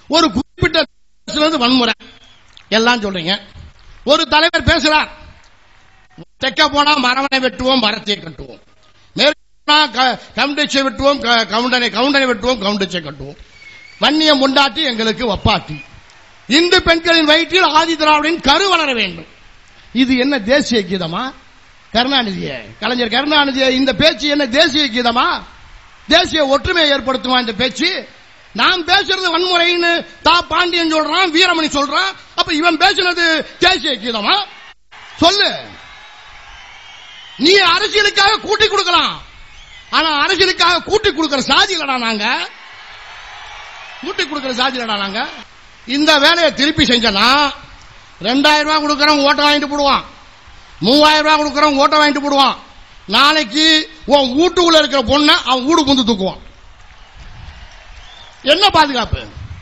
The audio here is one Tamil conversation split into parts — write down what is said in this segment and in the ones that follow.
ஒரு குறிப்பிட்ட பேசுறது வன்முறை எல்லாம் சொல்றீங்க ஒரு தலைவர் பேசுறார் தெற்க போனா மரவனை வெட்டுவோம் மரத்தை கட்டுவோம் மேற்கு போனா க- கவுண்டச்சை வெட்டுவோம் க- கவுண்டனை கவுண்டனை வெட்டுவோம் கவுண்டச்சை கட்டுவோம் வன்னியம் கொண்டாட்டி எங்களுக்கு வப்பாட்டி இந்து பெண்களின் வயிற்றில் ஆதி திராவிடின் கரு வளர வேண்டும் இது என்ன தேசிய கீதமா கருணாநிதிய கலைஞர் கருணாநிதிய இந்த பேச்சு என்ன தேசிய கீதமா தேசிய ஒற்றுமையை ஏற்படுத்துமா இந்த பேச்சு நான் பேசுறது வன்முறைன்னு தா பாண்டியன் சொல்றான் வீரமணி சொல்றான் அப்ப இவன் பேசுனது தேசிய கீதமா சொல்லு நீ அரசியலுக்காக கூட்டி கொடுக்கலாம் ஆனா அரசியலுக்காக கூட்டி கொடுக்கிற சாதி இல்லடா நாங்க கூட்டி கொடுக்கிற சாதி இல்லடா நாங்க இந்த வேலையை திருப்பி செஞ்சனா ரெண்டாயிரம் ரூபாய் கொடுக்கறவன் ஓட்டை வாங்கிட்டு போடுவான் மூவாயிரம் ரூபாய் கொடுக்கறவன் ஓட்டை வாங்கிட்டு போடுவான் நாளைக்கு உன் வீட்டுக்குள்ள இருக்கிற பொண்ணை அவன் வீடு புந்து தூக்குவான் என்ன பாதுகாப்பு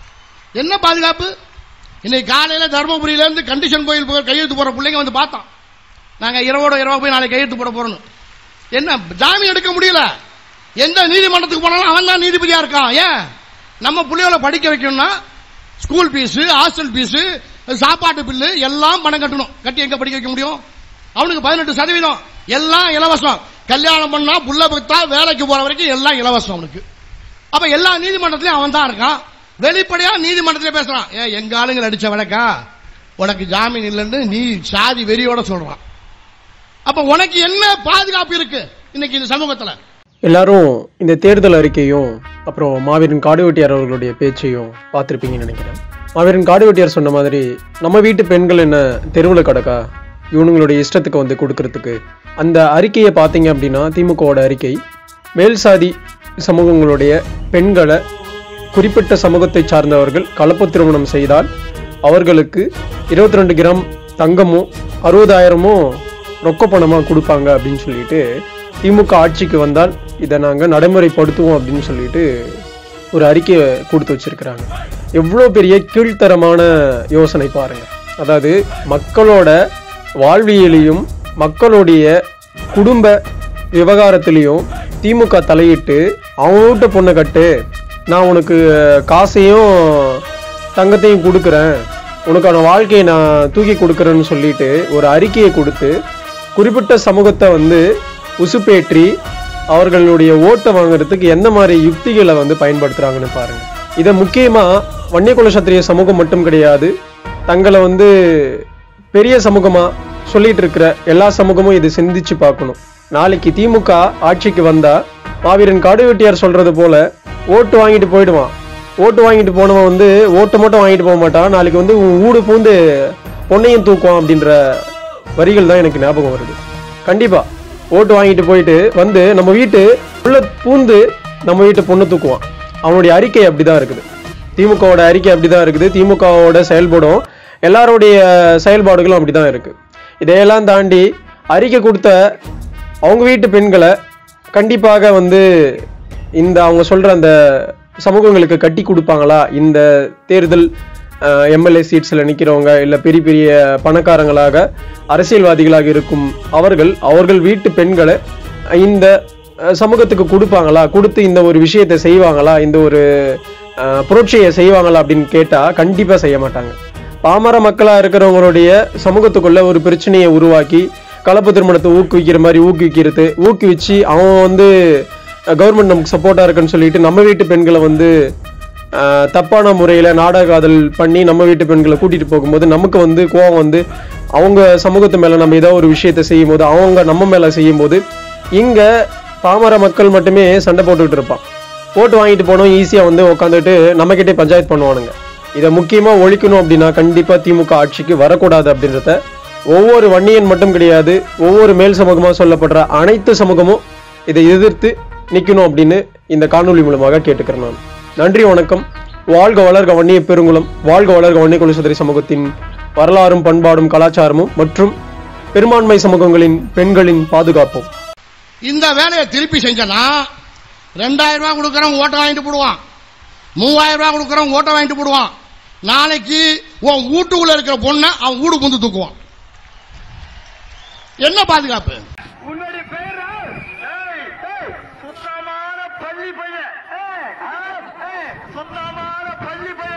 என்ன பாதுகாப்பு இன்னைக்கு காலையில தர்மபுரியில இருந்து கண்டிஷன் கோயில் போய் கையெழுத்து போற பிள்ளைங்க வந்து பார்த்தோம் நாங்க இரவோட இரவா போய் நாளைக்கு கையெழுத்து போட போறோம் என்ன ஜாமீன் எடுக்க முடியல எந்த நீதிமன்றத்துக்கு போனாலும் அவன் தான் நீதிபதியா இருக்கான் ஏன் நம்ம பிள்ளைகளை படிக்க வைக்கணும்னா ஸ்கூல் ஃபீஸ் ஹாஸ்டல் ஃபீஸ் சாப்பாட்டு பில்லு எல்லாம் பணம் கட்டணும் கட்டி எங்க படிக்க வைக்க முடியும் அவனுக்கு பதினெட்டு சதவீதம் எல்லாம் இலவசம் கல்யாணம் பண்ணா புள்ள பத்தா வேலைக்கு போற வரைக்கும் எல்லாம் இலவசம் அவனுக்கு அப்ப எல்லா நீதிமன்றத்திலயும் அவன் தான் இருக்கான் வெளிப்படையா நீதிமன்றத்திலே பேசுறான் ஏ எங்க ஆளுங்க அடிச்ச வழக்கா உனக்கு ஜாமீன் இல்லைன்னு நீ சாதி வெறியோட சொல்றான் அப்ப உனக்கு என்ன பாதுகாப்பு இருக்கு இன்னைக்கு இந்த சமூகத்துல எல்லாரும் இந்த தேர்தல் அறிக்கையும் அப்புறம் மாவீரன் காடுவெட்டியார் அவர்களுடைய பேச்சையும் பார்த்துருப்பீங்கன்னு நினைக்கிறேன் மாவீரன் காடுவெட்டியார் சொன்ன மாதிரி நம்ம வீட்டு பெண்கள் என்ன தெருவில் கிடக்கா இவனுங்களுடைய இஷ்டத்துக்கு வந்து கொடுக்கறதுக்கு அந்த அறிக்கையை பார்த்தீங்க அப்படின்னா திமுகவோட அறிக்கை மேல் சாதி சமூகங்களுடைய பெண்களை குறிப்பிட்ட சமூகத்தை சார்ந்தவர்கள் கலப்பு திருமணம் செய்தால் அவர்களுக்கு 22 ரெண்டு கிராம் தங்கமும் அறுபதாயிரமும் ரொக்க பணமாக கொடுப்பாங்க அப்படின்னு சொல்லிட்டு திமுக ஆட்சிக்கு வந்தால் இதை நாங்கள் நடைமுறைப்படுத்துவோம் அப்படின்னு சொல்லிட்டு ஒரு அறிக்கையை கொடுத்து வச்சிருக்கிறாங்க எவ்வளோ பெரிய கீழ்த்தரமான யோசனை பாருங்க அதாவது மக்களோட வாழ்வியலையும் மக்களுடைய குடும்ப விவகாரத்திலையும் திமுக தலையிட்டு அவங்க வீட்டு பொண்ணை கட்டு நான் உனக்கு காசையும் தங்கத்தையும் கொடுக்குறேன் உனக்கான வாழ்க்கையை நான் தூக்கி கொடுக்குறேன்னு சொல்லிட்டு ஒரு அறிக்கையை கொடுத்து குறிப்பிட்ட சமூகத்தை வந்து உசுப்பேற்றி அவர்களுடைய ஓட்டை வாங்குறதுக்கு எந்த மாதிரி யுக்திகளை வந்து பயன்படுத்துறாங்கன்னு பாருங்க இதை முக்கியமா வன்னியகுல சத்திரிய சமூகம் மட்டும் கிடையாது தங்களை வந்து பெரிய சமூகமா சொல்லிட்டு இருக்கிற எல்லா சமூகமும் இது சிந்திச்சு பார்க்கணும் நாளைக்கு திமுக ஆட்சிக்கு வந்தா மாவீரன் காடுவெட்டியார் சொல்றது போல ஓட்டு வாங்கிட்டு போயிடுவான் ஓட்டு வாங்கிட்டு போனவன் வந்து ஓட்டு மட்டும் வாங்கிட்டு போக மாட்டான் நாளைக்கு வந்து உன் ஊடு பூந்து பொண்ணையும் தூக்குவான் அப்படின்ற வரிகள் தான் எனக்கு ஞாபகம் வருது கண்டிப்பா ஓட்டு வாங்கிட்டு போயிட்டு வந்து நம்ம வீட்டு உள்ள பூந்து நம்ம வீட்டு பொண்ணு தூக்குவான் அவனுடைய அறிக்கை அப்படிதான் இருக்குது திமுகவோட அறிக்கை அப்படிதான் இருக்குது திமுகவோட செயல்படும் எல்லாருடைய செயல்பாடுகளும் அப்படிதான் இருக்கு இதையெல்லாம் தாண்டி அறிக்கை கொடுத்த அவங்க வீட்டு பெண்களை கண்டிப்பாக வந்து இந்த அவங்க சொல்ற அந்த சமூகங்களுக்கு கட்டி கொடுப்பாங்களா இந்த தேர்தல் எம்எல்ஏ சீட்ஸில் நிற்கிறவங்க இல்லை பெரிய பெரிய பணக்காரங்களாக அரசியல்வாதிகளாக இருக்கும் அவர்கள் அவர்கள் வீட்டு பெண்களை இந்த அஹ், சமூகத்துக்கு கொடுப்பாங்களா கொடுத்து இந்த ஒரு விஷயத்தை செய்வாங்களா இந்த ஒரு அஹ், புரட்சியை செய்வாங்களா அப்படின்னு கேட்டால் கண்டிப்பாக செய்ய மாட்டாங்க பாமர மக்களாக இருக்கிறவங்களுடைய சமூகத்துக்குள்ள ஒரு பிரச்சனையை உருவாக்கி கலப்பு திருமணத்தை ஊக்குவிக்கிற மாதிரி ஊக்குவிக்கிறது ஊக்குவிச்சு அவன் வந்து கவர்மெண்ட் நமக்கு சப்போர்ட்டாக இருக்குன்னு சொல்லிட்டு நம்ம வீட்டு பெண்களை வந்து ஆஹ், தப்பான முறையில் நாடக காதல் பண்ணி நம்ம வீட்டு பெண்களை கூட்டிகிட்டு போகும்போது நமக்கு வந்து கோவம் வந்து அவங்க சமூகத்து மேலே நம்ம ஏதோ ஒரு விஷயத்தை செய்யும் போது அவங்க நம்ம மேலே செய்யும்போது இங்கே பாமர மக்கள் மட்டுமே சண்டை போட்டுக்கிட்டு இருப்பான் ஓட்டு வாங்கிட்டு போனோம் ஈஸியாக வந்து உட்காந்துட்டு நம்மக்கிட்டே பஞ்சாயத்து பண்ணுவானுங்க இதை முக்கியமாக ஒழிக்கணும் அப்படின்னா கண்டிப்பாக திமுக ஆட்சிக்கு வரக்கூடாது அப்படின்றத ஒவ்வொரு வன்னியன் மட்டும் கிடையாது ஒவ்வொரு மேல் சமூகமாக சொல்லப்படுற அனைத்து சமூகமும் இதை எதிர்த்து நிற்கணும் அப்படின்னு இந்த காணொளி மூலமாக கேட்டுக்கிறேன் நான் நன்றி வணக்கம் வாழ்க வளர்க வன்னிய பெருங்குளம் வாழ்க வளர்க வன்னிய குலசதுரி சமூகத்தின் வரலாறும் பண்பாடும் கலாச்சாரமும் மற்றும் பெரும்பான்மை சமூகங்களின் பெண்களின் பாதுகாப்பும் இந்த வேலையை திருப்பி செஞ்சனா ரெண்டாயிரம் ரூபாய் கொடுக்கறவன் ஓட்டை வாங்கிட்டு போடுவான் மூவாயிரம் ரூபாய் கொடுக்கறவன் ஓட்டை வாங்கிட்டு போடுவான் நாளைக்கு உன் வீட்டுக்குள்ள இருக்கிற பொண்ணை அவன் வீடு புந்து தூக்குவான் என்ன பாதுகாப்பு உன்னுடைய பேரா ஏய், ஏய், சுத்தமான பள்ளி பையன் ஏய், ஆ, ஏய், சுத்தமான பள்ளி பையன்